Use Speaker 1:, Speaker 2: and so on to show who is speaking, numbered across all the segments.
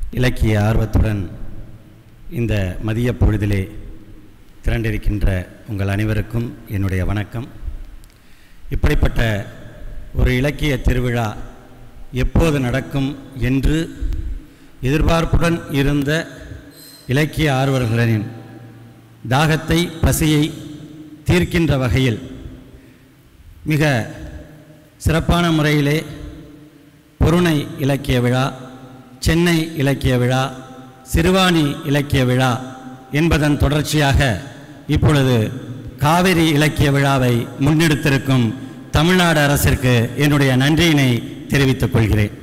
Speaker 1: இலக்கிய ஆர்வத்துடன் இந்த மதிய பொழுதிலே திரண்டிருக்கின்ற உங்கள் அனைவருக்கும் என்னுடைய வணக்கம் இப்படிப்பட்ட ஒரு இலக்கிய திருவிழா எப்போது நடக்கும் என்று எதிர்பார்ப்புடன் இருந்த இலக்கிய ஆர்வலர்களின் தாகத்தை பசியை தீர்க்கின்ற வகையில் மிக சிறப்பான முறையிலே பொருணை இலக்கிய விழா சென்னை இலக்கிய விழா சிறுவாணி இலக்கிய விழா என்பதன் தொடர்ச்சியாக இப்பொழுது காவிரி இலக்கிய விழாவை முன்னெடுத்திருக்கும் தமிழ்நாடு அரசிற்கு என்னுடைய நன்றியினை தெரிவித்துக் கொள்கிறேன்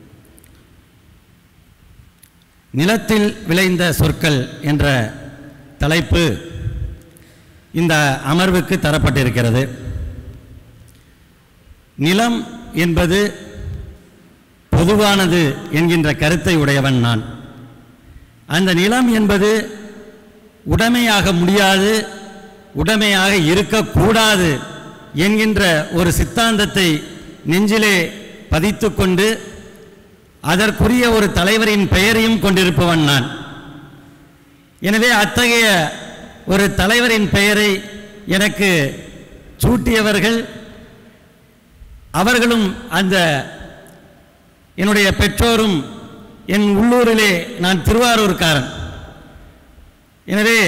Speaker 1: நிலத்தில் விளைந்த சொற்கள் என்ற தலைப்பு இந்த அமர்வுக்கு தரப்பட்டிருக்கிறது நிலம் என்பது பொதுவானது என்கின்ற கருத்தை உடையவன் நான் அந்த நிலம் என்பது உடைமையாக முடியாது உடைமையாக இருக்கக்கூடாது என்கின்ற ஒரு சித்தாந்தத்தை நெஞ்சிலே பதித்துக்கொண்டு அதற்குரிய ஒரு தலைவரின் பெயரையும் கொண்டிருப்பவன் நான் எனவே அத்தகைய ஒரு தலைவரின் பெயரை எனக்கு சூட்டியவர்கள் அவர்களும் அந்த என்னுடைய பெற்றோரும் என் உள்ளூரிலே நான் திருவாரூர்காரன் எனவே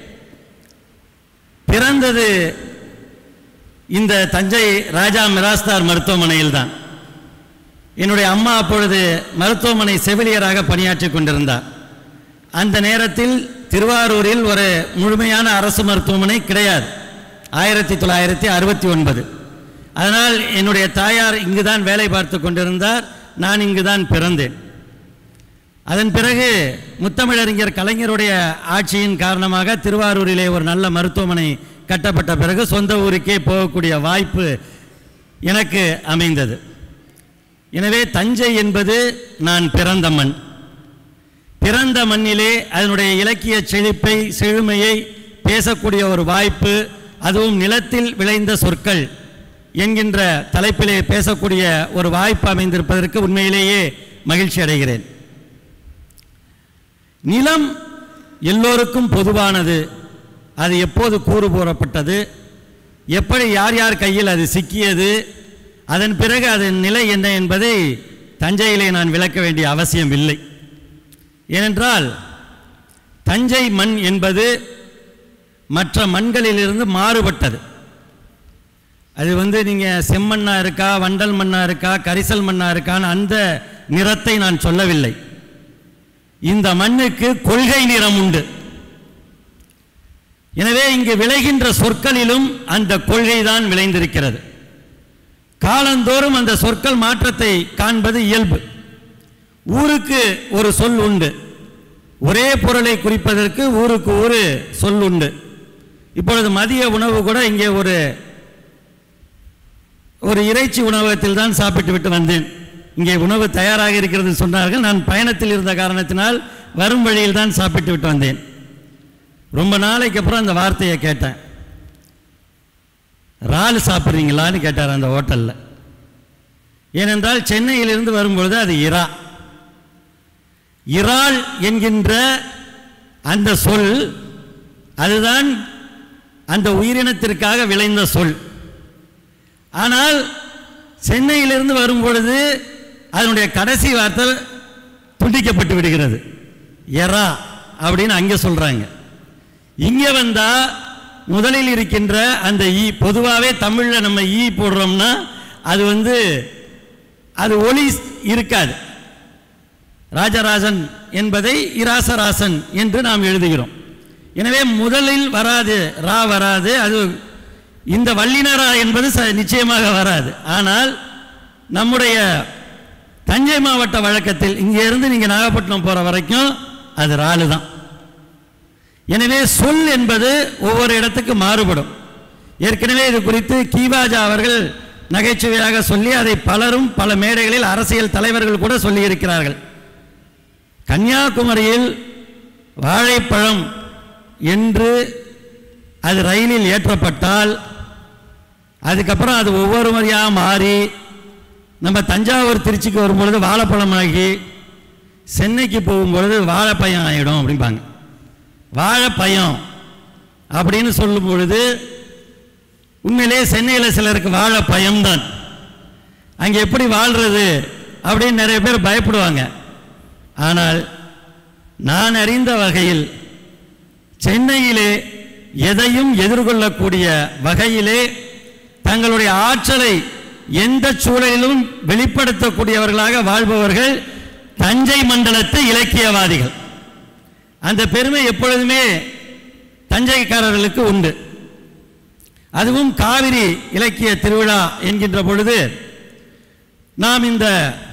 Speaker 1: பிறந்தது இந்த தஞ்சை ராஜா மிராஸ்தார் மருத்துவமனையில் தான் என்னுடைய அம்மா அப்பொழுது மருத்துவமனை செவிலியராக பணியாற்றி கொண்டிருந்தார் அந்த நேரத்தில் திருவாரூரில் ஒரு முழுமையான அரசு மருத்துவமனை கிடையாது ஆயிரத்தி தொள்ளாயிரத்தி அறுபத்தி ஒன்பது அதனால் என்னுடைய தாயார் இங்கு தான் வேலை பார்த்து கொண்டிருந்தார் நான் இங்கு தான் பிறந்தேன் அதன் பிறகு முத்தமிழறிஞர் கலைஞருடைய ஆட்சியின் காரணமாக திருவாரூரிலே ஒரு நல்ல மருத்துவமனை கட்டப்பட்ட பிறகு சொந்த ஊருக்கே போகக்கூடிய வாய்ப்பு எனக்கு அமைந்தது எனவே தஞ்சை என்பது நான் பிறந்த மண் பிறந்த மண்ணிலே அதனுடைய இலக்கிய செழிப்பை செழுமையை பேசக்கூடிய ஒரு வாய்ப்பு அதுவும் நிலத்தில் விளைந்த சொற்கள் என்கின்ற தலைப்பிலே பேசக்கூடிய ஒரு வாய்ப்பு அமைந்திருப்பதற்கு உண்மையிலேயே மகிழ்ச்சி அடைகிறேன் நிலம் எல்லோருக்கும் பொதுவானது அது எப்போது கூறு கூறப்பட்டது எப்படி யார் யார் கையில் அது சிக்கியது அதன் பிறகு அதன் நிலை என்ன என்பதை தஞ்சையிலே நான் விளக்க வேண்டிய அவசியம் இல்லை ஏனென்றால் தஞ்சை மண் என்பது மற்ற மண்களிலிருந்து மாறுபட்டது அது வந்து நீங்கள் செம்மண்ணா இருக்கா வண்டல் மண்ணா இருக்கா கரிசல் மண்ணா இருக்கான்னு அந்த நிறத்தை நான் சொல்லவில்லை இந்த மண்ணுக்கு கொள்கை நிறம் உண்டு எனவே இங்கு விளைகின்ற சொற்களிலும் அந்த கொள்கை தான் விளைந்திருக்கிறது காலந்தோறும் அந்த சொற்கள் மாற்றத்தை காண்பது இயல்பு ஊருக்கு ஒரு சொல் உண்டு ஒரே பொருளை குறிப்பதற்கு ஊருக்கு ஒரு சொல் உண்டு இப்பொழுது மதிய உணவு கூட இங்கே ஒரு ஒரு இறைச்சி உணவகத்தில் தான் சாப்பிட்டு விட்டு வந்தேன் இங்கே உணவு தயாராக இருக்கிறது சொன்னார்கள் நான் பயணத்தில் இருந்த காரணத்தினால் வரும் வழியில் தான் சாப்பிட்டு விட்டு வந்தேன் ரொம்ப நாளைக்கு அப்புறம் அந்த வார்த்தையை கேட்டேன் இறால் சாப்பிட்றீங்களான்னு கேட்டார் அந்த ஹோட்டலில் ஏனென்றால் சென்னையிலிருந்து வரும்பொழுது அது இறா இறால் என்கின்ற அந்த சொல் அதுதான் அந்த உயிரினத்திற்காக விளைந்த சொல் ஆனால் சென்னையிலிருந்து வரும்பொழுது அதனுடைய கடைசி வார்த்தை துண்டிக்கப்பட்டு விடுகிறது எறா அப்படின்னு அங்கே சொல்கிறாங்க இங்கே வந்தால் முதலில் இருக்கின்ற அந்த ஈ பொதுவாகவே தமிழில் நம்ம ஈ போடுறோம்னா அது வந்து அது ஒளி இருக்காது ராஜராஜன் என்பதை இராசராசன் என்று நாம் எழுதுகிறோம் எனவே முதலில் வராது ரா வராது அது இந்த வல்லினரா என்பது ச- நிச்சயமாக வராது ஆனால் நம்முடைய தஞ்சை மாவட்ட வழக்கத்தில் இங்கே இருந்து நீங்கள் நாகப்பட்டினம் போகிற வரைக்கும் அது ராலு தான் எனவே சொல் என்பது ஒவ்வொரு இடத்துக்கு மாறுபடும் ஏற்கனவே இது குறித்து கீவாஜா அவர்கள் நகைச்சுவையாக சொல்லி அதை பலரும் பல மேடைகளில் அரசியல் தலைவர்கள் கூட சொல்லியிருக்கிறார்கள் கன்னியாகுமரியில் வாழைப்பழம் என்று அது ரயிலில் ஏற்றப்பட்டால் அதுக்கப்புறம் அது ஒவ்வொரு முறையாக மாறி நம்ம தஞ்சாவூர் திருச்சிக்கு வரும்பொழுது வாழைப்பழமாகி சென்னைக்கு போகும்பொழுது வாழைப்பயம் ஆகிடும் அப்படிம்பாங்க வாழைப்பயம் அப்படின்னு சொல்லும் பொழுது உண்மையிலே சென்னையில் சிலருக்கு வாழ பயம்தான் அங்கே எப்படி வாழ்றது அப்படின்னு நிறைய பேர் பயப்படுவாங்க ஆனால் நான் அறிந்த வகையில் சென்னையிலே எதையும் எதிர்கொள்ளக்கூடிய வகையிலே தங்களுடைய ஆற்றலை எந்த சூழலிலும் வெளிப்படுத்தக்கூடியவர்களாக வாழ்பவர்கள் தஞ்சை மண்டலத்து இலக்கியவாதிகள் அந்த பெருமை எப்பொழுதுமே தஞ்சைக்காரர்களுக்கு உண்டு அதுவும் காவிரி இலக்கிய திருவிழா என்கின்ற பொழுது நாம் இந்த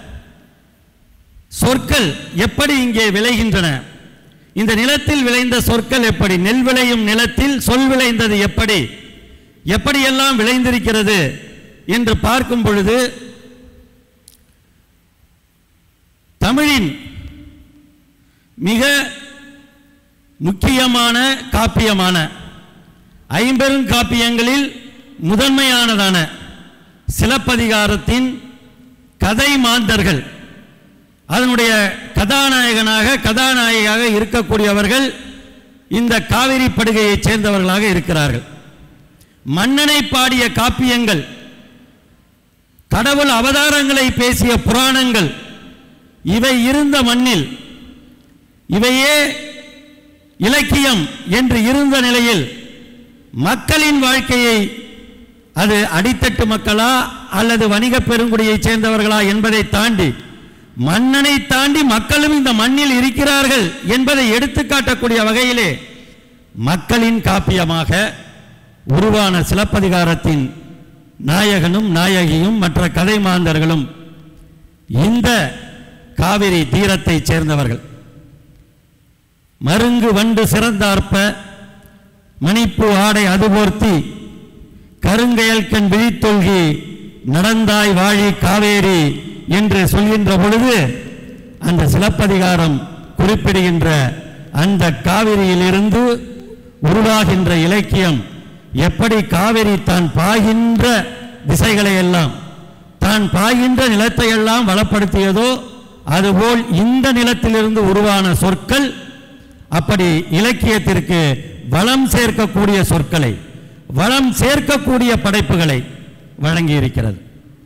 Speaker 1: சொற்கள் எப்படி இங்கே விளைகின்றன இந்த நிலத்தில் விளைந்த சொற்கள் எப்படி நெல் விளையும் நிலத்தில் சொல் விளைந்தது எப்படி எப்படியெல்லாம் விளைந்திருக்கிறது என்று பார்க்கும் பொழுது தமிழின் மிக முக்கியமான காப்பியமான ஐம்பெரும் காப்பியங்களில் முதன்மையானதான சிலப்பதிகாரத்தின் கதை மாந்தர்கள் அதனுடைய கதாநாயகனாக கதாநாயகியாக இருக்கக்கூடியவர்கள் இந்த காவிரி படுகையைச் சேர்ந்தவர்களாக இருக்கிறார்கள் மன்னனை பாடிய காப்பியங்கள் கடவுள் அவதாரங்களை பேசிய புராணங்கள் இவை இருந்த மண்ணில் இவையே இலக்கியம் என்று இருந்த நிலையில் மக்களின் வாழ்க்கையை அது அடித்தட்டு மக்களா அல்லது வணிக பெருங்குடியைச் சேர்ந்தவர்களா என்பதை தாண்டி மன்னனை தாண்டி மக்களும் இந்த மண்ணில் இருக்கிறார்கள் என்பதை எடுத்துக்காட்டக்கூடிய வகையிலே மக்களின் காப்பியமாக உருவான சிலப்பதிகாரத்தின் நாயகனும் நாயகியும் மற்ற கதை மாந்தர்களும் இந்த காவிரி தீரத்தைச் சேர்ந்தவர்கள் மருங்கு வண்டு சிறந்தார்ப்ப மணிப்பு ஆடை அதுபோர்த்தி கருங்கயல்கண் விழித்தொல்கி நடந்தாய் வாழி காவேரி என்று சொல்கின்ற பொழுது அந்த சிலப்பதிகாரம் குறிப்பிடுகின்ற அந்த காவிரியிலிருந்து உருவாகின்ற இலக்கியம் எப்படி காவிரி தான் பாய்கின்ற திசைகளை எல்லாம் தான் பாய்கின்ற நிலத்தை எல்லாம் வளப்படுத்தியதோ அதுபோல் இந்த நிலத்திலிருந்து உருவான சொற்கள் அப்படி இலக்கியத்திற்கு வளம் சேர்க்கக்கூடிய சொற்களை வளம் சேர்க்கக்கூடிய படைப்புகளை வழங்கி இருக்கிறது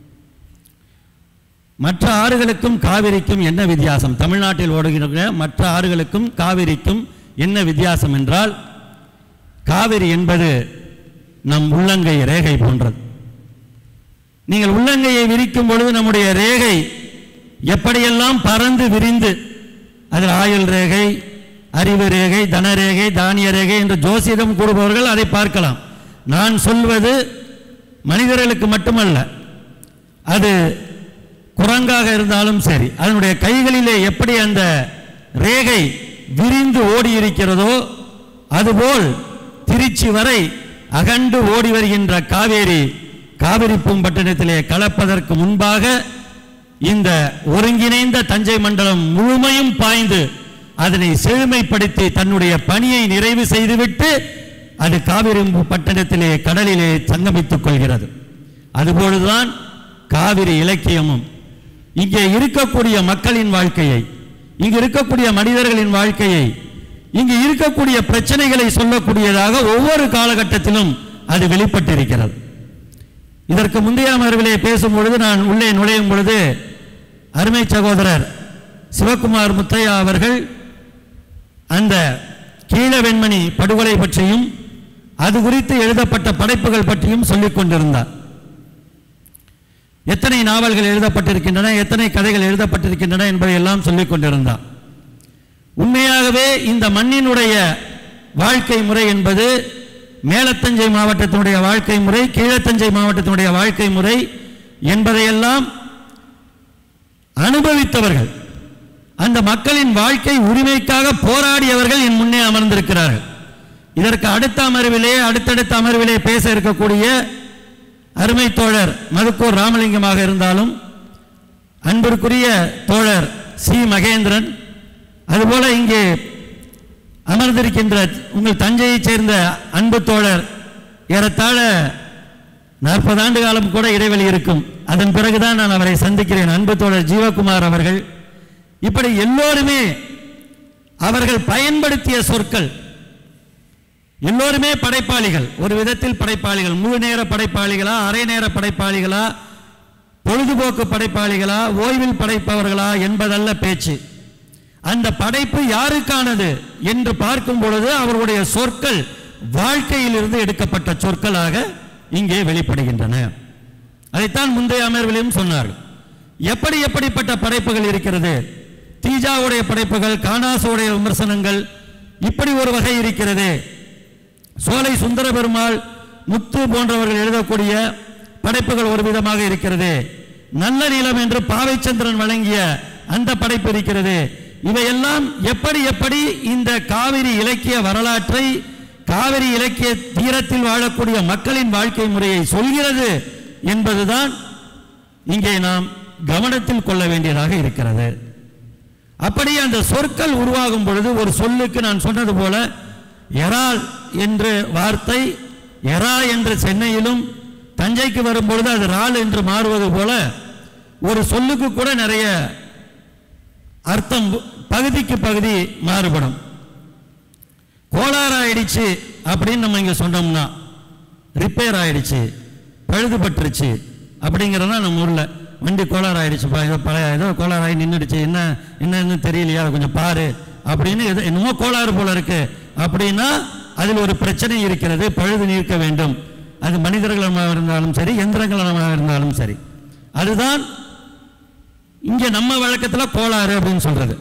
Speaker 1: மற்ற ஆறுகளுக்கும் காவிரிக்கும் என்ன வித்தியாசம் தமிழ்நாட்டில் ஓடுகின்ற மற்ற ஆறுகளுக்கும் காவிரிக்கும் என்ன வித்தியாசம் என்றால் காவிரி என்பது நம் உள்ளங்கை ரேகை போன்றது நீங்கள் உள்ளங்கையை விரிக்கும் பொழுது நம்முடைய ரேகை எப்படியெல்லாம் பறந்து விரிந்து அதில் ஆயுள் ரேகை அறிவு ரேகை தனரேகை தானிய ரேகை என்று ஜோசியம் கூறுபவர்கள் அதை பார்க்கலாம் நான் சொல்வது மனிதர்களுக்கு மட்டுமல்ல அது குரங்காக இருந்தாலும் சரி அதனுடைய கைகளிலே எப்படி அந்த ரேகை விரிந்து ஓடி இருக்கிறதோ அதுபோல் திருச்சி வரை அகண்டு ஓடி வருகின்ற காவேரி காவிரி பூம்பட்டினத்திலே கலப்பதற்கு முன்பாக இந்த ஒருங்கிணைந்த தஞ்சை மண்டலம் முழுமையும் பாய்ந்து அதனை செழுமைப்படுத்தி தன்னுடைய பணியை நிறைவு செய்துவிட்டு அது காவிரி பட்டணத்திலே கடலிலே சங்கமித்துக் கொள்கிறது அதுபோலதான் காவிரி இலக்கியமும் இங்கே இருக்கக்கூடிய மக்களின் வாழ்க்கையை இங்கு இருக்கக்கூடிய மனிதர்களின் வாழ்க்கையை இங்கு இருக்கக்கூடிய பிரச்சனைகளை சொல்லக்கூடியதாக ஒவ்வொரு காலகட்டத்திலும் அது வெளிப்பட்டிருக்கிறது இதற்கு முந்தைய அமர்விலே பேசும் பொழுது நான் உள்ளே நுழையும் பொழுது அருமை சகோதரர் சிவகுமார் முத்தையா அவர்கள் அந்த கீழ வெண்மணி படுகொலை பற்றியும் அது குறித்து எழுதப்பட்ட படைப்புகள் பற்றியும் சொல்லிக் கொண்டிருந்தார் எத்தனை நாவல்கள் எழுதப்பட்டிருக்கின்றன எத்தனை கதைகள் எழுதப்பட்டிருக்கின்றன என்பதை எல்லாம் சொல்லிக் கொண்டிருந்தார் உண்மையாகவே இந்த மண்ணினுடைய வாழ்க்கை முறை என்பது மேலத்தஞ்சை மாவட்டத்தினுடைய வாழ்க்கை முறை கீழத்தஞ்சை மாவட்டத்தினுடைய வாழ்க்கை முறை என்பதையெல்லாம் அனுபவித்தவர்கள் அந்த மக்களின் வாழ்க்கை உரிமைக்காக போராடியவர்கள் என் முன்னே அமர்ந்திருக்கிறார்கள் இதற்கு அடுத்த அமர்விலே அடுத்தடுத்த அமர்விலே பேச இருக்கக்கூடிய அருமை தோழர் மதுக்கூர் ராமலிங்கமாக இருந்தாலும் அன்பிற்குரிய தோழர் சி மகேந்திரன் அதுபோல இங்கே அமர்ந்திருக்கின்ற உங்கள் தஞ்சையைச் சேர்ந்த அன்பு தோழர் ஏறத்தாழ நாற்பது ஆண்டு காலம் கூட இடைவெளி இருக்கும் அதன் பிறகுதான் நான் அவரை சந்திக்கிறேன் அன்பு தோழர் ஜீவகுமார் அவர்கள் இப்படி எல்லோருமே அவர்கள் பயன்படுத்திய சொற்கள் எல்லோருமே படைப்பாளிகள் ஒரு விதத்தில் படைப்பாளிகள் முழு நேர படைப்பாளிகளா அரை நேர படைப்பாளிகளா பொழுதுபோக்கு படைப்பாளிகளா ஓய்வில் படைப்பவர்களா என்பதல்ல பேச்சு அந்த படைப்பு யாருக்கானது என்று பார்க்கும் பொழுது அவர்களுடைய சொற்கள் வாழ்க்கையிலிருந்து எடுக்கப்பட்ட சொற்களாக இங்கே வெளிப்படுகின்றன அதைத்தான் முந்தைய அமர்விலும் சொன்னார்கள் எப்படி எப்படிப்பட்ட படைப்புகள் இருக்கிறது தீஜாவுடைய படைப்புகள் காணாசுடைய விமர்சனங்கள் இப்படி ஒரு வகை இருக்கிறது சோலை சுந்தர பெருமாள் முத்து போன்றவர்கள் எழுதக்கூடிய படைப்புகள் ஒரு விதமாக இருக்கிறது நல்ல நிலம் என்று பாவைச்சந்திரன் வழங்கிய அந்த படைப்பு இருக்கிறது இவையெல்லாம் எப்படி எப்படி இந்த காவிரி இலக்கிய வரலாற்றை காவிரி இலக்கிய தீரத்தில் வாழக்கூடிய மக்களின் வாழ்க்கை முறையை சொல்கிறது என்பதுதான் இங்கே நாம் கவனத்தில் கொள்ள வேண்டியதாக இருக்கிறது அப்படி அந்த சொற்கள் உருவாகும் பொழுது ஒரு சொல்லுக்கு நான் சொன்னது போல எறால் என்ற வார்த்தை எறா என்று சென்னையிலும் தஞ்சைக்கு வரும்பொழுது அது ரால் என்று மாறுவது போல ஒரு சொல்லுக்கு கூட நிறைய அர்த்தம் பகுதிக்கு பகுதி மாறுபடும் கோளாறு ஆயிடுச்சு அப்படின்னு நம்ம இங்க சொன்னோம்னா ரிப்பேர் ஆயிடுச்சு பழுதுபட்டுருச்சு அப்படிங்கிறதா நம்ம ஊர்ல வண்டி கோளாறு ஆயிடுச்சுப்பா ஏதோ பழைய ஏதோ கோளாறு ஆகி நின்றுடுச்சு என்ன என்னன்னு தெரியலையா அதை கொஞ்சம் பாரு அப்படின்னு எதோ என்னமோ கோளாறு போல இருக்கு அப்படின்னா அதில் ஒரு பிரச்சனை இருக்கிறது பழுது நீக்க வேண்டும் அது மனிதர்களாக இருந்தாலும் சரி எந்திரங்களாக இருந்தாலும் சரி அதுதான் இங்க நம்ம வழக்கத்துல கோளாறு அப்படின்னு சொல்றது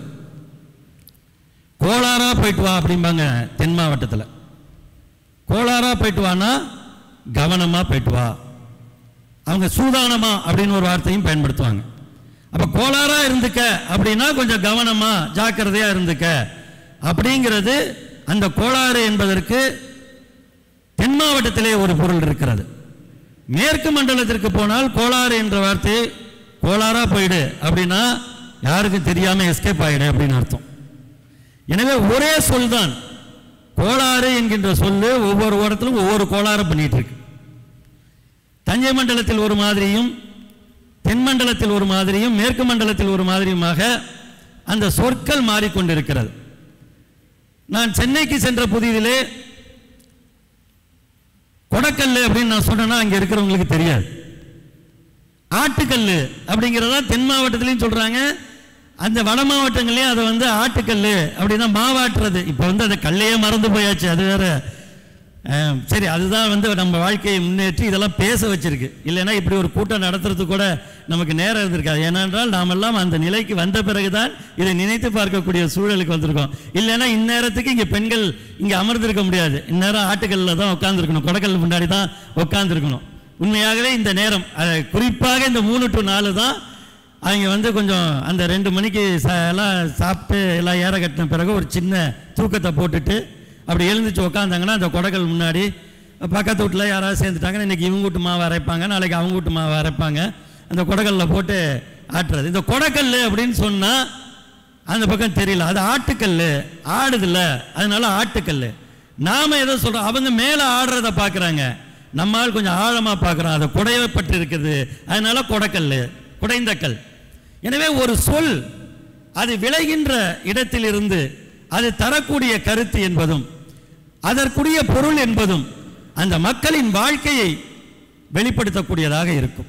Speaker 1: கோளாரா போயிட்டு வா அப்படிம்பாங்க தென் மாவட்டத்தில் கோளாரா போயிட்டு வானா கவனமா போயிட்டு வா அவங்க சூதானமா அப்படின்னு ஒரு வார்த்தையும் பயன்படுத்துவாங்க அப்ப கோளாரா இருந்துக்க அப்படின்னா கொஞ்சம் கவனமா ஜாக்கிரதையா இருந்துக்க அப்படிங்கிறது அந்த கோளாறு என்பதற்கு தென் மாவட்டத்திலே ஒரு பொருள் இருக்கிறது மேற்கு மண்டலத்திற்கு போனால் கோளாறு என்ற வார்த்தை கோளாறா போயிடு அப்படின்னா யாருக்கும் தெரியாம எஸ்கேப் ஆயிடு அப்படின்னு அர்த்தம் எனவே ஒரே சொல் தான் கோளாறு என்கின்ற சொல்லு ஒவ்வொரு இடத்திலும் ஒவ்வொரு கோளாறு பண்ணிட்டு இருக்கு தஞ்சை மண்டலத்தில் ஒரு மாதிரியும் தென் மண்டலத்தில் ஒரு மாதிரியும் மேற்கு மண்டலத்தில் ஒரு மாதிரியுமாக அந்த சொற்கள் மாறிக்கொண்டிருக்கிறது நான் சென்னைக்கு சென்ற புதிதிலே கொடக்கல்லு அப்படின்னு நான் சொன்னேன்னா அங்க இருக்கிறவங்களுக்கு தெரியாது ஆட்டுக்கல்லு அப்படிங்கிறதா தென் மாவட்டத்திலையும் சொல்றாங்க அந்த வட மாவட்டங்களையும் அதை வந்து ஆட்டுக்கல்லு அப்படின்னா மாவாட்டுறது இப்போ வந்து அந்த கல்லையே மறந்து போயாச்சு அது வேற அஹ், சரி அதுதான் வந்து நம்ம வாழ்க்கையை முன்னேற்றி இதெல்லாம் பேச வச்சிருக்கு இல்லைன்னா இப்படி ஒரு கூட்டம் நடத்துறதுக்கு கூட நமக்கு நேரம் இருந்திருக்காது ஏனென்றால் நாமெல்லாம் அந்த நிலைக்கு வந்த பிறகுதான் இதை நினைத்து பார்க்கக்கூடிய சூழலுக்கு வந்திருக்கோம் இல்லைன்னா இந்நேரத்துக்கு இங்கே பெண்கள் இங்கே அமர்ந்திருக்க முடியாது இந்நேரம் ஆட்டுக்கல்ல தான் உட்காந்துருக்கணும் கொடக்கல் முன்னாடி தான் உட்காந்துருக்கணும் உண்மையாகவே இந்த நேரம் அது குறிப்பாக இந்த மூணு டு நாலு தான் அவங்க வந்து கொஞ்சம் அந்த ரெண்டு மணிக்கு ச- எல்லாம் சாப்பிட்டு எல்லாம் ஏற கட்டின பிறகு ஒரு சின்ன தூக்கத்தை போட்டுட்டு அப்படி எழுந்துச்சு உட்காந்தாங்கன்னா அந்த கொடைகள் முன்னாடி பக்கத்து வீட்டில் யாராவது சேர்ந்துட்டாங்கன்னா இன்னைக்கு இவங்க வீட்டு மாவு அரைப்பாங்க நாளைக்கு அவங்க வீட்டு மாவு அரைப்பாங்க அந்த கொடைகளில் போட்டு ஆட்டுறது இந்த கொடைக்கல் அப்படின்னு சொன்னால் அந்த பக்கம் தெரியல அது ஆட்டுக்கல் ஆடுதில்ல அதனால ஆட்டுக்கல் நாம எதை சொல்றோம் அவங்க மேலே ஆடுறத பார்க்குறாங்க நம்மால் கொஞ்சம் ஆழமாக பார்க்குறோம் அதை குடையப்பட்டு இருக்குது அதனால கொடைக்கல் குடைந்த கல் எனவே ஒரு சொல் அது விளைகின்ற இடத்திலிருந்து அது தரக்கூடிய கருத்து என்பதும் அதற்குரிய பொருள் என்பதும் அந்த மக்களின் வாழ்க்கையை வெளிப்படுத்தக்கூடியதாக இருக்கும்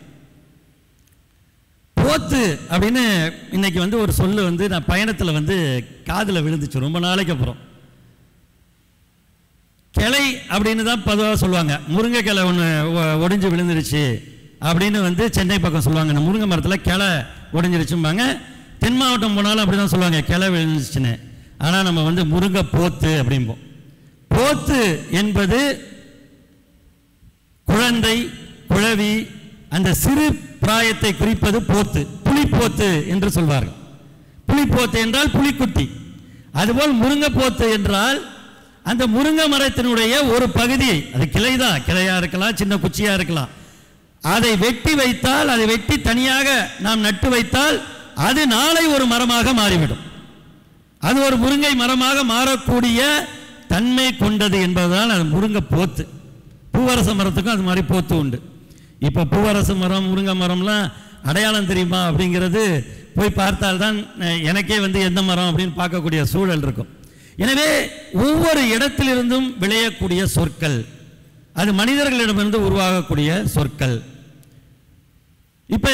Speaker 1: போத்து அப்படின்னு இன்னைக்கு வந்து ஒரு சொல்லு வந்து நான் பயணத்தில் வந்து காதில் விழுந்துச்சு ரொம்ப நாளைக்கு அப்புறம் கிளை அப்படின்னு தான் பொதுவாக சொல்லுவாங்க முருங்கை கிளை ஒன்று ஒடிஞ்சு விழுந்துருச்சு அப்படின்னு வந்து சென்னை பக்கம் சொல்லுவாங்க இந்த முருங்கை மரத்தில் கிளை ஒடிஞ்சிருச்சும்பாங்க தென் மாவட்டம் போனாலும் அப்படி தான் சொல்லுவாங்க கிளை விழுந்துச்சுன்னு ஆனால் நம்ம வந்து முருங்கை போத்து அப்படிம்போம் போத்து என்பது குழந்தை குழவி அந்த சிறு பிராயத்தை குறிப்பது போத்து புலிப்போத்து என்று சொல்வார்கள் புலிப்போத்து என்றால் புலிக்குட்டி அதுபோல் முருங்கைப்போத்து என்றால் அந்த முருங்கை மரத்தினுடைய ஒரு பகுதியை அது கிளைதான் கிளையா இருக்கலாம் சின்ன குச்சியா இருக்கலாம் அதை வெட்டி வைத்தால் அதை வெட்டி தனியாக நாம் நட்டு வைத்தால் அது நாளை ஒரு மரமாக மாறிவிடும் அது ஒரு முருங்கை மரமாக மாறக்கூடிய தன்மை கொண்டது என்பதுதான் அது முருங்கை போத்து பூவரச மரத்துக்கும் அது மாதிரி போத்து உண்டு இப்போ பூவரச மரம் முருங்கை மரம்லாம் அடையாளம் தெரியுமா அப்படிங்கிறது போய் பார்த்தால்தான் அஹ், எனக்கே வந்து எந்த மரம் அப்படின்னு பார்க்கக்கூடிய சூழல் இருக்கும் எனவே ஒவ்வொரு இடத்திலிருந்தும் விளையக்கூடிய சொற்கள் அது மனிதர்களிடமிருந்து உருவாகக்கூடிய சொற்கள் இப்ப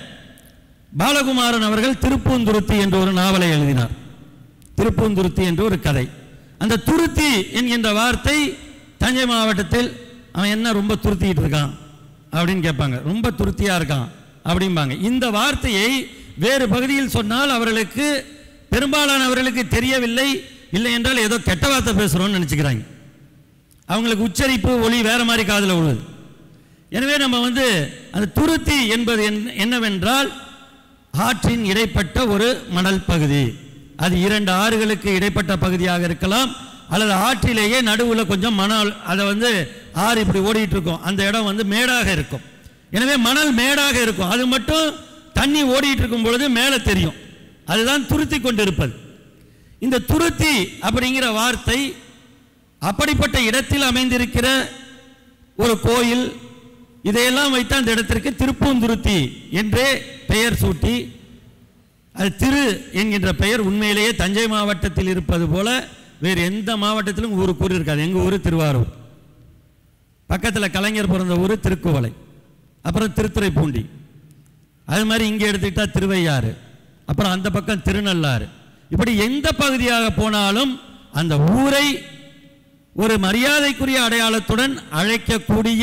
Speaker 1: பாலகுமாரன் அவர்கள் திருப்பூந்துருத்தி என்ற ஒரு நாவலை எழுதினார் திருப்பூந்துருத்தி என்ற ஒரு கதை அந்த துருத்தி என்கின்ற வார்த்தை தஞ்சை மாவட்டத்தில் அவன் என்ன ரொம்ப துருத்திட்டு இருக்கான் அப்படின்னு கேட்பாங்க ரொம்ப துருத்தியா இருக்கான் அப்படிம்பாங்க இந்த வார்த்தையை வேறு பகுதியில் சொன்னால் அவர்களுக்கு பெரும்பாலானவர்களுக்கு தெரியவில்லை இல்லை என்றால் ஏதோ கெட்ட வார்த்தை பேசுகிறோம்னு நினச்சிக்கிறாங்க அவங்களுக்கு உச்சரிப்பு ஒளி வேற மாதிரி காதில் விழுது எனவே நம்ம வந்து அந்த துருத்தி என்பது என்ன- என்னவென்றால் ஆற்றின் இடைப்பட்ட ஒரு மணல் பகுதி அது இரண்டு ஆறுகளுக்கு இடைப்பட்ட பகுதியாக இருக்கலாம் அல்லது ஆற்றிலேயே நடுவில் கொஞ்சம் மணல் அதை வந்து ஆறு இப்படி ஓடிட்டு இருக்கும் அந்த இடம் வந்து மேடாக இருக்கும் எனவே மணல் மேடாக இருக்கும் அது மட்டும் தண்ணி ஓடிட்டு இருக்கும் பொழுது மேலே தெரியும் அதுதான் துருத்தி கொண்டிருப்பது இந்த துருத்தி அப்படிங்கிற வார்த்தை அப்படிப்பட்ட இடத்தில் அமைந்திருக்கிற ஒரு கோயில் இதையெல்லாம் வைத்து அந்த இடத்திற்கு திருப்பூந்துருத்தி என்றே பெயர் சூட்டி அது திரு என்கின்ற பெயர் உண்மையிலேயே தஞ்சை மாவட்டத்தில் இருப்பது போல வேறு எந்த மாவட்டத்திலும் ஊருக்கு ஊர் இருக்காது எங்கள் ஊர் திருவாரூர் பக்கத்தில் கலைஞர் பிறந்த ஊர் திருக்குவளை அப்புறம் திருத்துறைப்பூண்டி அது மாதிரி இங்கே எடுத்துக்கிட்டா திருவையாறு அப்புறம் அந்த பக்கம் திருநள்ளாறு இப்படி எந்த பகுதியாக போனாலும் அந்த ஊரை ஒரு மரியாதைக்குரிய அடையாளத்துடன் அழைக்கக்கூடிய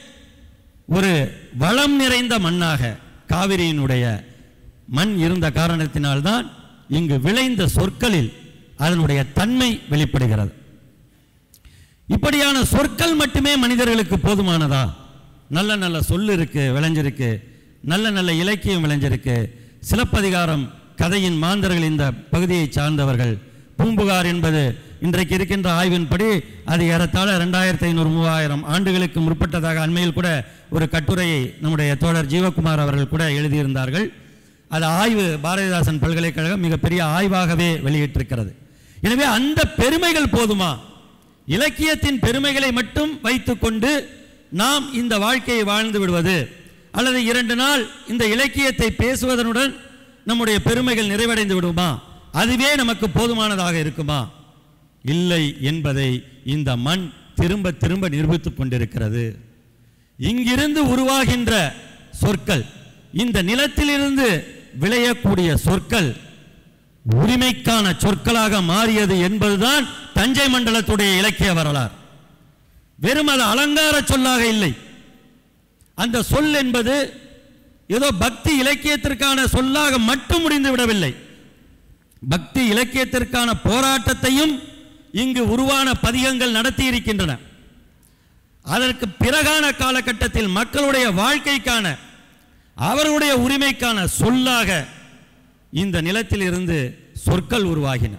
Speaker 1: ஒரு வளம் நிறைந்த மண்ணாக காவிரியினுடைய மண் இருந்த காரணத்தினால்தான் இங்கு விளைந்த சொற்களில் அதனுடைய தன்மை வெளிப்படுகிறது இப்படியான சொற்கள் மட்டுமே மனிதர்களுக்கு போதுமானதா நல்ல நல்ல சொல் இருக்கு விளைஞ்சிருக்கு நல்ல நல்ல இலக்கியம் விளைஞ்சிருக்கு சிலப்பதிகாரம் கதையின் மாந்தர்கள் இந்த பகுதியை சார்ந்தவர்கள் பூம்புகார் என்பது இன்றைக்கு இருக்கின்ற ஆய்வின்படி அது ஏறத்தாழ ரெண்டாயிரத்தி ஐநூறு மூவாயிரம் ஆண்டுகளுக்கு முற்பட்டதாக அண்மையில் கூட ஒரு கட்டுரையை நம்முடைய தோழர் ஜீவகுமார் அவர்கள் கூட எழுதியிருந்தார்கள் அது ஆய்வு பாரதிதாசன் பல்கலைக்கழகம் மிகப்பெரிய ஆய்வாகவே வெளியிட்டிருக்கிறது எனவே அந்த பெருமைகள் போதுமா இலக்கியத்தின் பெருமைகளை மட்டும் வைத்துக்கொண்டு நாம் இந்த வாழ்க்கையை வாழ்ந்து விடுவது அல்லது இரண்டு நாள் இந்த இலக்கியத்தை பேசுவதனுடன் நம்முடைய பெருமைகள் நிறைவடைந்து விடுமா அதுவே நமக்கு போதுமானதாக இருக்குமா இல்லை என்பதை இந்த மண் திரும்ப திரும்ப நிரூபித்துக் கொண்டிருக்கிறது இங்கிருந்து உருவாகின்ற சொற்கள் இந்த நிலத்திலிருந்து விளையக்கூடிய சொற்கள் உரிமைக்கான சொற்களாக மாறியது என்பதுதான் தஞ்சை மண்டலத்துடைய இலக்கிய வரலாறு வெறும் அது அலங்கார சொல்லாக இல்லை அந்த சொல் என்பது ஏதோ பக்தி இலக்கியத்திற்கான சொல்லாக மட்டும் முடிந்து விடவில்லை பக்தி இலக்கியத்திற்கான போராட்டத்தையும் இங்கு உருவான பதிகங்கள் நடத்தி இருக்கின்றன அதற்கு பிறகான காலகட்டத்தில் மக்களுடைய வாழ்க்கைக்கான அவர்களுடைய உரிமைக்கான சொல்லாக இந்த நிலத்தில் இருந்து சொற்கள் உருவாகின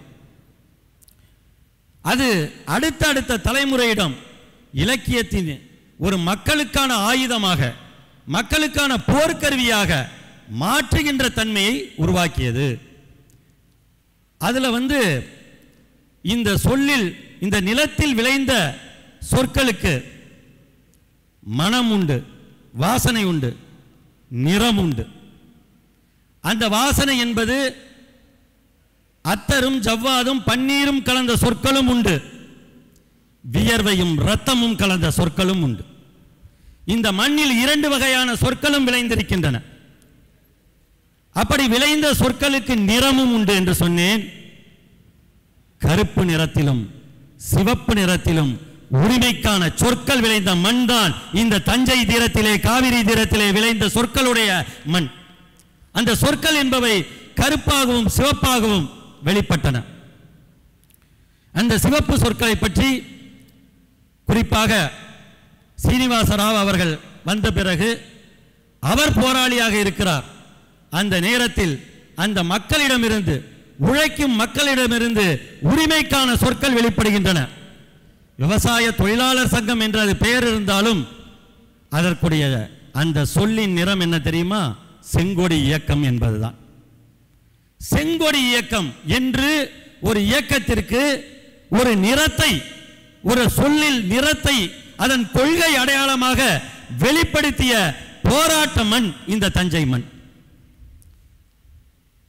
Speaker 1: அது அடுத்தடுத்த தலைமுறையிடம் இலக்கியத்தின் ஒரு மக்களுக்கான ஆயுதமாக மக்களுக்கான போர்க்கருவியாக மாற்றுகின்ற தன்மையை உருவாக்கியது அதுல வந்து இந்த சொல்லில் இந்த நிலத்தில் விளைந்த சொற்களுக்கு மனம் உண்டு வாசனை உண்டு நிறம் உண்டு அந்த வாசனை என்பது அத்தரும் ஜவ்வாதும் பன்னீரும் கலந்த சொற்களும் உண்டு வியர்வையும் இரத்தமும் கலந்த சொற்களும் உண்டு இந்த மண்ணில் இரண்டு வகையான சொற்களும் விளைந்திருக்கின்றன அப்படி விளைந்த சொற்களுக்கு நிறமும் உண்டு என்று சொன்னேன் கருப்பு நிறத்திலும் சிவப்பு நிறத்திலும் உரிமைக்கான சொற்கள் விளைந்த மண் தான் இந்த தஞ்சை தீரத்திலே காவிரி தீரத்திலே விளைந்த சொற்களுடைய மண் அந்த சொற்கள் என்பவை கருப்பாகவும் சிவப்பாகவும் வெளிப்பட்டன அந்த சிவப்பு சொற்களை பற்றி குறிப்பாக சீனிவாச ராவ் அவர்கள் வந்த பிறகு அவர் போராளியாக இருக்கிறார் அந்த நேரத்தில் அந்த மக்களிடமிருந்து உழைக்கும் மக்களிடமிருந்து உரிமைக்கான சொற்கள் வெளிப்படுகின்றன விவசாய தொழிலாளர் சங்கம் என்ற அது பெயர் இருந்தாலும் அதற்குடைய அந்த சொல்லின் நிறம் என்ன தெரியுமா செங்கொடி இயக்கம் என்பதுதான் செங்கொடி இயக்கம் என்று ஒரு இயக்கத்திற்கு ஒரு நிறத்தை ஒரு சொல்லில் நிறத்தை அதன் கொள்கை அடையாளமாக வெளிப்படுத்திய போராட்ட மண் இந்த தஞ்சை மண்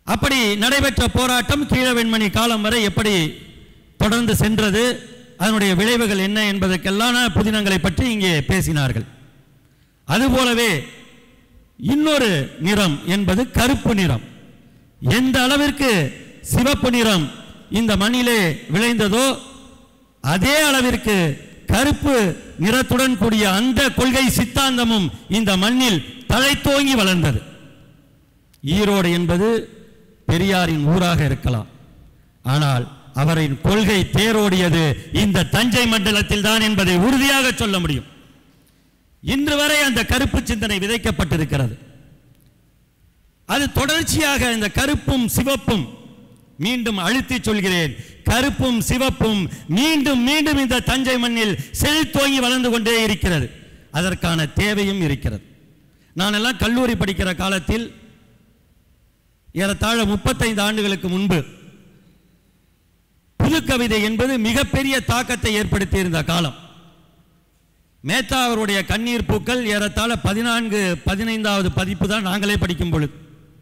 Speaker 1: அப்படி நடைபெற்ற போராட்டம் கீழவெண்மணி காலம் வரை எப்படி தொடர்ந்து சென்றது அதனுடைய விளைவுகள் என்ன என்பதற்கெல்லாம் புதினங்களை பற்றி இங்கே பேசினார்கள் அதுபோலவே இன்னொரு நிறம் என்பது கருப்பு நிறம் எந்த அளவிற்கு சிவப்பு நிறம் இந்த மண்ணிலே விளைந்ததோ அதே அளவிற்கு கருப்பு நிறத்துடன் கூடிய அந்த கொள்கை சித்தாந்தமும் இந்த மண்ணில் தழைத்தோங்கி வளர்ந்தது ஈரோடு என்பது பெரியாரின் ஊராக இருக்கலாம் ஆனால் அவரின் கொள்கை தேரோடியது இந்த தஞ்சை மண்டலத்தில் தான் என்பதை உறுதியாக சொல்ல முடியும் இன்று வரை அந்த கருப்பு சிந்தனை விதைக்கப்பட்டிருக்கிறது அது தொடர்ச்சியாக இந்த கருப்பும் சிவப்பும் மீண்டும் அழுத்தி சொல்கிறேன் கருப்பும் சிவப்பும் மீண்டும் மீண்டும் இந்த தஞ்சை மண்ணில் செழித்தோங்கி வளர்ந்து கொண்டே இருக்கிறது அதற்கான தேவையும் இருக்கிறது நான் எல்லாம் கல்லூரி படிக்கிற காலத்தில் ஏறத்தாழ முப்பத்தைந்து ஆண்டுகளுக்கு முன்பு புதுக்கவிதை என்பது மிகப்பெரிய தாக்கத்தை ஏற்படுத்தியிருந்த காலம் மேத்தா அவருடைய கண்ணீர் பூக்கள் ஏறத்தாழ பதினான்கு பதினைந்தாவது பதிப்பு தான் நாங்களே படிக்கும் பொழுது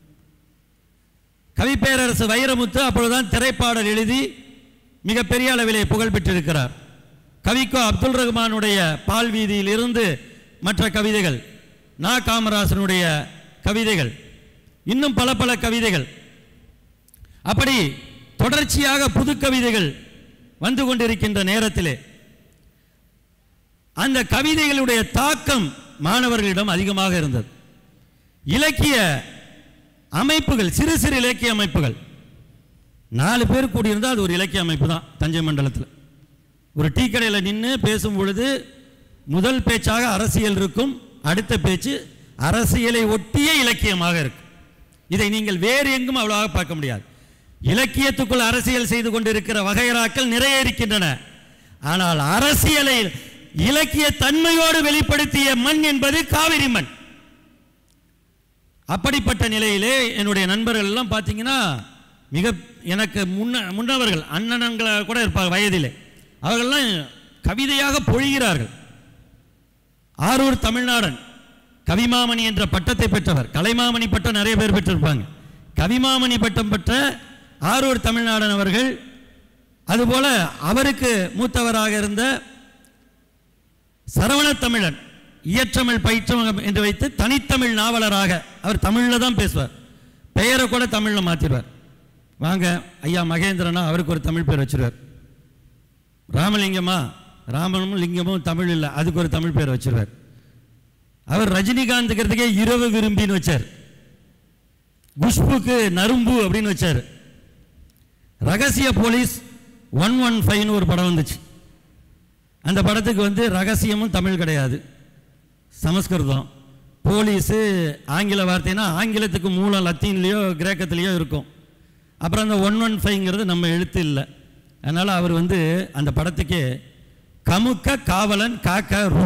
Speaker 1: கவிப்பேரரசு வைரமுத்து அப்பொழுதுதான் திரைப்பாடல் எழுதி மிகப்பெரிய அளவிலே புகழ் பெற்றிருக்கிறார் கவிக்கோ அப்துல் ரஹ்மானுடைய பால் வீதியில் இருந்து மற்ற கவிதைகள் நா காமராசனுடைய கவிதைகள் இன்னும் பல பல கவிதைகள் அப்படி தொடர்ச்சியாக புது கவிதைகள் வந்து கொண்டிருக்கின்ற நேரத்திலே அந்த கவிதைகளுடைய தாக்கம் மாணவர்களிடம் அதிகமாக இருந்தது இலக்கிய அமைப்புகள் சிறு சிறு இலக்கிய அமைப்புகள் நாலு பேர் கூடியிருந்தால் அது ஒரு இலக்கிய அமைப்பு தான் தஞ்சை மண்டலத்தில் ஒரு டீ கடையில் நின்று பேசும் பொழுது முதல் பேச்சாக அரசியல் இருக்கும் அடுத்த பேச்சு அரசியலை ஒட்டிய இலக்கியமாக இருக்கும் இதை நீங்கள் வேறு எங்கும் அவ்வளவாக பார்க்க முடியாது இலக்கியத்துக்குள் அரசியல் செய்து கொண்டிருக்கிற வகையறாக்கள் நிறைய இருக்கின்றன ஆனால் அரசியலை இலக்கிய தன்மையோடு வெளிப்படுத்திய மண் என்பது காவிரி மண் அப்படிப்பட்ட நிலையிலே என்னுடைய நண்பர்கள் எல்லாம் பார்த்தீங்கன்னா மிக எனக்கு முன்ன முன்னவர்கள் அண்ணனங்களை கூட இருப்பாங்க வயதிலே அவர்கள்லாம் கவிதையாக பொழிகிறார்கள் ஆரூர் தமிழ்நாடன் கவிமாமணி என்ற பட்டத்தை பெற்றவர் கலைமாமணி பட்டம் நிறைய பேர் பெற்றிருப்பாங்க கவிமாமணி பட்டம் பெற்ற ஆரூர் தமிழ்நாடன் அவர்கள் அதுபோல அவருக்கு மூத்தவராக இருந்த சரவண தமிழன் இயற்றமிழ் பயிற்றவங்க என்று வைத்து தனித்தமிழ் நாவலராக அவர் தமிழில் தான் பேசுவார் பெயரை கூட தமிழில் மாற்றிடுவார் வாங்க ஐயா மகேந்திரனா அவருக்கு ஒரு தமிழ் பேர் வச்சிருவார் ராமலிங்கமா ராமனும் லிங்கமும் தமிழ் இல்லை அதுக்கு ஒரு தமிழ் பேர் வச்சிருவார் அவர் ரஜினிகாந்துக்கிறதுக்கே இரவு விரும்பின்னு வச்சார் குஷ்புக்கு நரும்பு அப்படின்னு வச்சார் ரகசிய போலீஸ் ஒன் ஒன் ஃபைவ்னு ஒரு படம் வந்துச்சு அந்த படத்துக்கு வந்து ரகசியமும் தமிழ் கிடையாது சமஸ்கிருதம் போலீஸு ஆங்கில வார்த்தைனா ஆங்கிலத்துக்கு மூலம் லத்தீன்லேயோ கிரேக்கத்துலேயோ இருக்கும் அப்புறம் அந்த ஒன் ஒன் ஃபைவ்ங்கிறது நம்ம எழுத்து இல்லை அதனால் அவர் வந்து அந்த படத்துக்கே கமுக்க காவலன் காக்க ரூ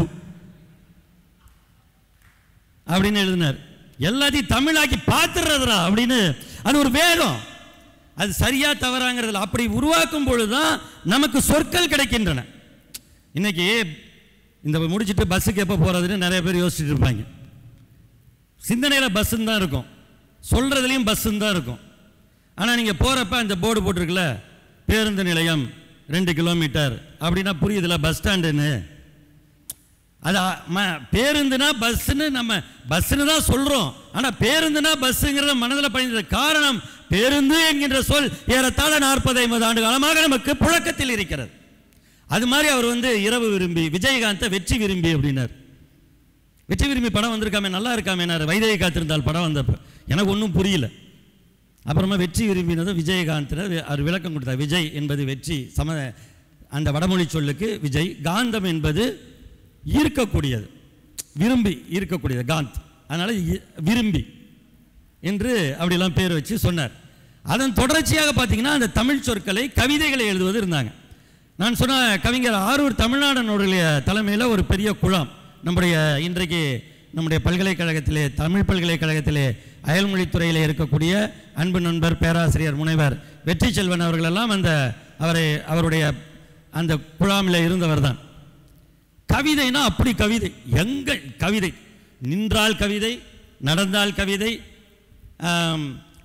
Speaker 1: அப்படின்னு எழுதினார் எல்லாத்தையும் தமிழாக்கி பார்த்துடுறதுடா அப்படின்னு அது ஒரு வேகம் அது சரியா தவறாங்கிறதுல அப்படி உருவாக்கும் பொழுது தான் நமக்கு சொற்கள் கிடைக்கின்றன இன்னைக்கு இந்த முடிச்சிட்டு பஸ்ஸுக்கு எப்போ போகிறதுன்னு நிறைய பேர் யோசிச்சுட்டு இருப்பாங்க சிந்தனையில் பஸ்ஸுன்னு தான் இருக்கும் சொல்கிறதுலையும் பஸ்ஸுன்னு தான் இருக்கும் ஆனால் நீங்கள் போகிறப்ப அந்த போர்டு போட்டிருக்குல்ல பேருந்து நிலையம் ரெண்டு கிலோமீட்டர் அப்படின்னா புரியுதுல பஸ் ஸ்டாண்டுன்னு அது அ- ம- பேருந்துனா பஸ்ஸுன்னு நம்ம பஸ்ஸுன்னு தான் சொல்கிறோம் ஆனால் பேருந்துனா பஸ்ஸுங்கிறத மனதில் பதிந்தது காரணம் பேருந்து என்கின்ற சொல் ஏறத்தாழ நாற்பது ஐம்பது ஆண்டு காலமாக நமக்கு புழக்கத்தில் இருக்கிறது அது மாதிரி அவர் வந்து இரவு விரும்பி விஜயகாந்தை வெற்றி விரும்பி அப்படின்னார் வெற்றி விரும்பி படம் வந்திருக்காமே நல்லா இருக்காமேனார் வைதேகி காத்திருந்தால் படம் வந்தப்ப எனக்கு ஒன்றும் புரியல அப்புறமா வெற்றி விரும்பினது விஜயகாந்த் அவர் விளக்கம் கொடுத்தார் விஜய் என்பது வெற்றி சம அந்த வடமொழி சொல்லுக்கு விஜய் காந்தம் என்பது ஈர்க்கக்கூடியது விரும்பி ஈர்க்கக்கூடியது காந்த் அதனால் விரும்பி என்று அப்படிலாம் பேர் வச்சு சொன்னார் அதன் தொடர்ச்சியாக பார்த்தீங்கன்னா அந்த தமிழ் சொற்களை கவிதைகளை எழுதுவது இருந்தாங்க நான் சொன்ன கவிஞர் ஆரூர் தமிழ்நாடனுடைய தலைமையில் ஒரு பெரிய குழாம் நம்முடைய இன்றைக்கு நம்முடைய பல்கலைக்கழகத்திலே தமிழ் பல்கலைக்கழகத்திலே அயல்மொழித்துறையிலே இருக்கக்கூடிய அன்பு நண்பர் பேராசிரியர் முனைவர் வெற்றி செல்வன் அவர்களெல்லாம் அந்த அவரை அவருடைய அந்த குழாமில் இருந்தவர் தான் கவிதைனா அப்படி கவிதை எங்க கவிதை நின்றால் கவிதை நடந்தால் கவிதை ஆம்,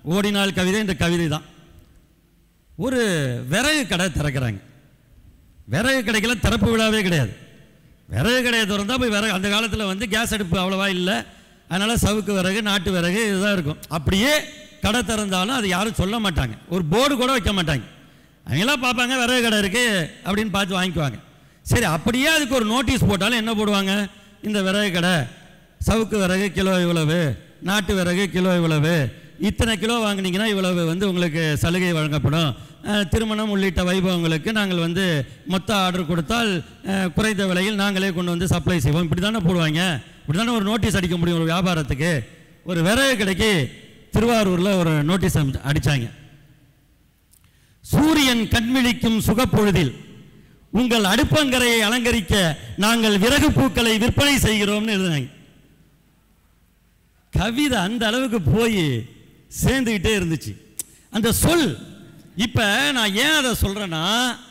Speaker 1: ஓடினால் கவிதை என்ற கவிதை தான் ஒரு விறகு கடை திறக்கிறாங்க விறகு கடைக்கெல்லாம் திறப்பு விழாவே கிடையாது விறகு கடையை திறந்தா போய் விறகு அந்த காலத்தில் வந்து கேஸ் அடுப்பு அவ்வளோவா இல்லை அதனால் சவுக்கு விறகு நாட்டு விறகு இதுதான் இருக்கும் அப்படியே கடை திறந்தாலும் அது யாரும் சொல்ல மாட்டாங்க ஒரு போர்டு கூட வைக்க மாட்டாங்க அவங்களாம் பார்ப்பாங்க விறகு கடை இருக்குது அப்படின்னு பார்த்து வாங்கிக்குவாங்க சரி அப்படியே அதுக்கு ஒரு நோட்டீஸ் போட்டாலும் என்ன போடுவாங்க இந்த விறகு கடை சவுக்கு விறகு கிலோ இவ்வளவு நாட்டு விறகு கிலோ இவ்வளவு இத்தனை கிலோ வாங்குனீங்கன்னா இவ்வளவு வந்து உங்களுக்கு சலுகை வழங்கப்படும் அஹ், திருமணம் உள்ளிட்ட வைபவங்களுக்கு நாங்கள் வந்து மொத்த ஆர்டர் கொடுத்தால் அஹ், குறைந்த விலையில் நாங்களே கொண்டு வந்து சப்ளை செய்வோம் இப்படி தானே போடுவாங்க இப்படி தானே ஒரு நோட்டீஸ் அடிக்க முடியும் ஒரு வியாபாரத்துக்கு ஒரு விறகு கடைக்கு திருவாரூரில் ஒரு நோட்டீஸ் அடித்தாங்க சூரியன் கண்விழிக்கும் சுகப்பொழுதில் உங்கள் அடுப்பங்கரையை அலங்கரிக்க நாங்கள் விறகு பூக்களை விற்பனை செய்கிறோம்னு எழுதுனாங்க கவிதை அந்த அளவுக்கு போய் சேர்ந்துக்கிட்டே இருந்துச்சு அந்த சொல் இப்போ நான் ஏன் அதை சொல்கிறேன்னா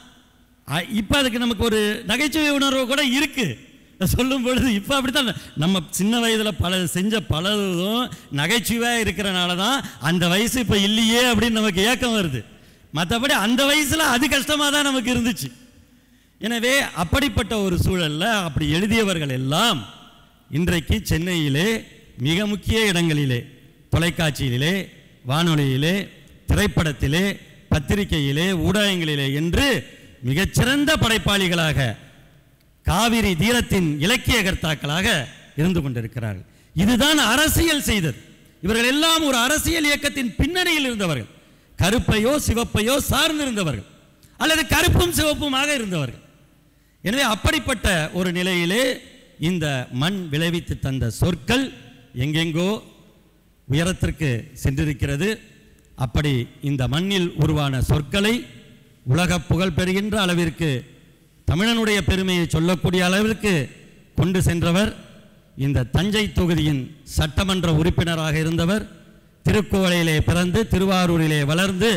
Speaker 1: இப்போ அதுக்கு நமக்கு ஒரு நகைச்சுவை உணர்வு கூட இருக்கு சொல்லும் பொழுது இப்போ அப்படித்தான் நம்ம சின்ன வயதில் பல செஞ்ச பலதும் நகைச்சுவையாக இருக்கிறனால தான் அந்த வயசு இப்போ இல்லையே அப்படின்னு நமக்கு ஏக்கம் வருது மற்றபடி அந்த வயசில் அது கஷ்டமாக தான் நமக்கு இருந்துச்சு எனவே அப்படிப்பட்ட ஒரு சூழல்ல அப்படி எழுதியவர்கள் எல்லாம் இன்றைக்கு சென்னையிலே மிக முக்கிய இடங்களிலே தொலைக்காட்சியிலே வானொலியிலே திரைப்படத்திலே பத்திரிகையிலே ஊடகங்களிலே என்று மிகச்சிறந்த படைப்பாளிகளாக காவிரி தீரத்தின் இலக்கிய கர்த்தாக்களாக இருந்து கொண்டிருக்கிறார்கள் இதுதான் அரசியல் செய்தது இவர்கள் எல்லாம் ஒரு அரசியல் இயக்கத்தின் பின்னணியில் இருந்தவர்கள் கருப்பையோ சிவப்பையோ சார்ந்திருந்தவர்கள் அல்லது கருப்பும் சிவப்புமாக இருந்தவர்கள் எனவே அப்படிப்பட்ட ஒரு நிலையிலே இந்த மண் விளைவித்து தந்த சொற்கள் எங்கெங்கோ உயரத்திற்கு சென்றிருக்கிறது அப்படி இந்த மண்ணில் உருவான சொற்களை உலக புகழ் பெறுகின்ற அளவிற்கு தமிழனுடைய பெருமையை சொல்லக்கூடிய அளவிற்கு கொண்டு சென்றவர் இந்த தஞ்சை தொகுதியின் சட்டமன்ற உறுப்பினராக இருந்தவர் திருக்கோவிலையிலே பிறந்து திருவாரூரிலே வளர்ந்து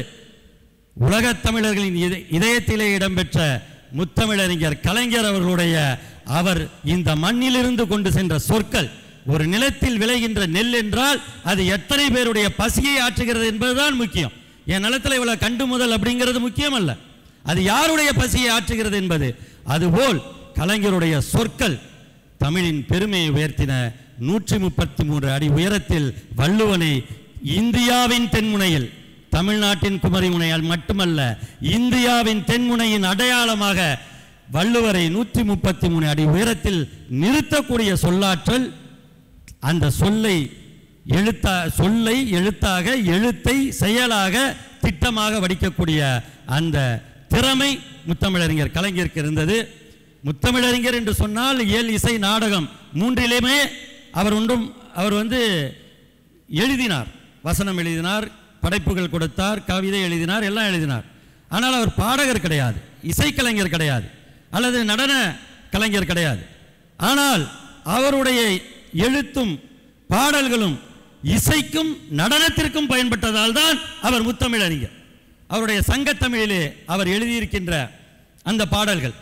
Speaker 1: உலகத் தமிழர்களின் இத- இதயத்திலே இடம்பெற்ற முத்தமிழறிஞர் கலைஞர் அவர்களுடைய அவர் இந்த மண்ணிலிருந்து கொண்டு சென்ற சொற்கள் ஒரு நிலத்தில் விளைகின்ற நெல் என்றால் அது எத்தனை பேருடைய பசியை ஆற்றுகிறது என்பதுதான் முக்கியம் என் நிலத்தில் இவ்வளவு கண்டு முதல் அப்படிங்கிறது முக்கியம் அல்ல அது யாருடைய பசியை ஆற்றுகிறது என்பது அதுபோல் கலைஞருடைய சொற்கள் தமிழின் பெருமையை உயர்த்தின நூற்றி முப்பத்தி மூன்று அடி உயரத்தில் வள்ளுவனை இந்தியாவின் தென்முனையில் தமிழ்நாட்டின் குமரிமுனையால் மட்டுமல்ல இந்தியாவின் தென்முனையின் அடையாளமாக வள்ளுவரை நூற்றி முப்பத்தி மூணு அடி உயரத்தில் நிறுத்தக்கூடிய சொல்லாற்றல் அந்த சொல்லை எழுத்தா சொல்லை எழுத்தாக எழுத்தை செயலாக திட்டமாக வடிக்கக்கூடிய அந்த திறமை முத்தமிழறிஞர் கலைஞருக்கு இருந்தது முத்தமிழறிஞர் என்று சொன்னால் இயல் இசை நாடகம் மூன்றிலுமே அவர் ஒன்றும் அவர் வந்து எழுதினார் வசனம் எழுதினார் படைப்புகள் கொடுத்தார் கவிதை எழுதினார் எல்லாம் எழுதினார் ஆனால் அவர் பாடகர் கிடையாது இசைக்கலைஞர் கிடையாது அல்லது நடன கலைஞர் கிடையாது ஆனால் அவருடைய எழுத்தும் பாடல்களும் இசைக்கும் நடனத்திற்கும் பயன்பட்டதால் தான் அவர் முத்தமிழறிஞர் அவருடைய சங்கத்தமிழிலே அவர் எழுதியிருக்கின்ற அந்த பாடல்கள்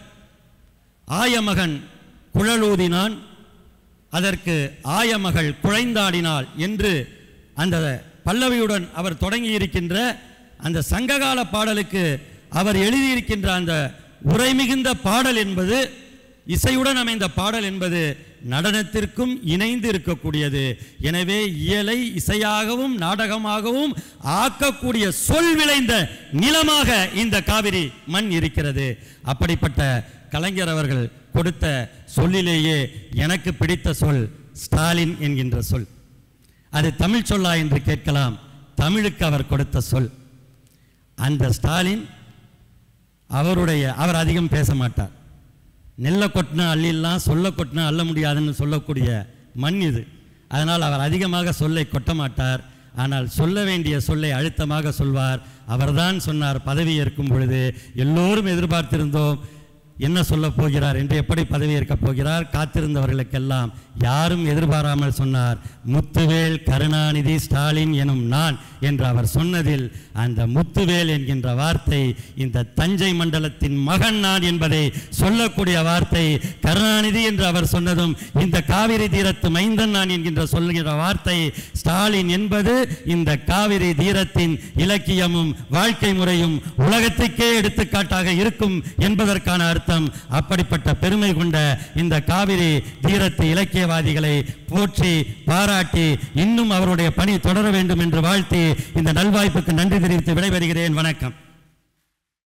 Speaker 1: ஆயமகன் குழலூதினான் அதற்கு ஆயமகள் குழைந்தாடினாள் என்று அந்த பல்லவியுடன் அவர் தொடங்கியிருக்கின்ற அந்த சங்ககால பாடலுக்கு அவர் எழுதியிருக்கின்ற அந்த உரை மிகுந்த பாடல் என்பது இசையுடன் அமைந்த பாடல் என்பது நடனத்திற்கும் இணைந்து இருக்கக்கூடியது எனவே இயலை இசையாகவும் நாடகமாகவும் ஆக்கக்கூடிய சொல் விளைந்த நிலமாக இந்த காவிரி மண் இருக்கிறது அப்படிப்பட்ட கலைஞர் அவர்கள் கொடுத்த சொல்லிலேயே எனக்கு பிடித்த சொல் ஸ்டாலின் என்கின்ற சொல் அது தமிழ் சொல்லா என்று கேட்கலாம் தமிழுக்கு அவர் கொடுத்த சொல் அந்த ஸ்டாலின் அவருடைய அவர் அதிகம் பேச மாட்டார் நெல்லை கொட்டினா அள்ளிடலாம் சொல்ல கொட்டினா அள்ள முடியாதுன்னு சொல்லக்கூடிய மண் இது அதனால் அவர் அதிகமாக சொல்லை கொட்ட மாட்டார் ஆனால் சொல்ல வேண்டிய சொல்லை அழுத்தமாக சொல்வார் அவர்தான் சொன்னார் பதவி ஏற்கும் பொழுது எல்லோரும் எதிர்பார்த்திருந்தோம் என்ன சொல்லப் போகிறார் என்று எப்படி பதவியேற்கப் போகிறார் காத்திருந்தவர்களுக்கெல்லாம் யாரும் எதிர்பாராமல் சொன்னார் முத்துவேல் கருணாநிதி ஸ்டாலின் எனும் நான் என்று அவர் சொன்னதில் அந்த முத்துவேல் என்கின்ற வார்த்தை இந்த தஞ்சை மண்டலத்தின் மகன் நான் என்பதை சொல்லக்கூடிய வார்த்தை கருணாநிதி என்று அவர் சொன்னதும் இந்த காவிரி தீரத்து மைந்தன் நான் என்கின்ற சொல்லுகிற வார்த்தை ஸ்டாலின் என்பது இந்த காவிரி தீரத்தின் இலக்கியமும் வாழ்க்கை முறையும் உலகத்துக்கே எடுத்துக்காட்டாக இருக்கும் என்பதற்கான அர்த்தம் அப்படிப்பட்ட பெருமை கொண்ட இந்த காவிரி தீரத்து இலக்கியவாதிகளை போற்றி பாராட்டி இன்னும் அவருடைய பணி தொடர வேண்டும் என்று வாழ்த்தி இந்த நல்வாய்ப்புக்கு நன்றி தெரிவித்து விடைபெறுகிறேன் வணக்கம்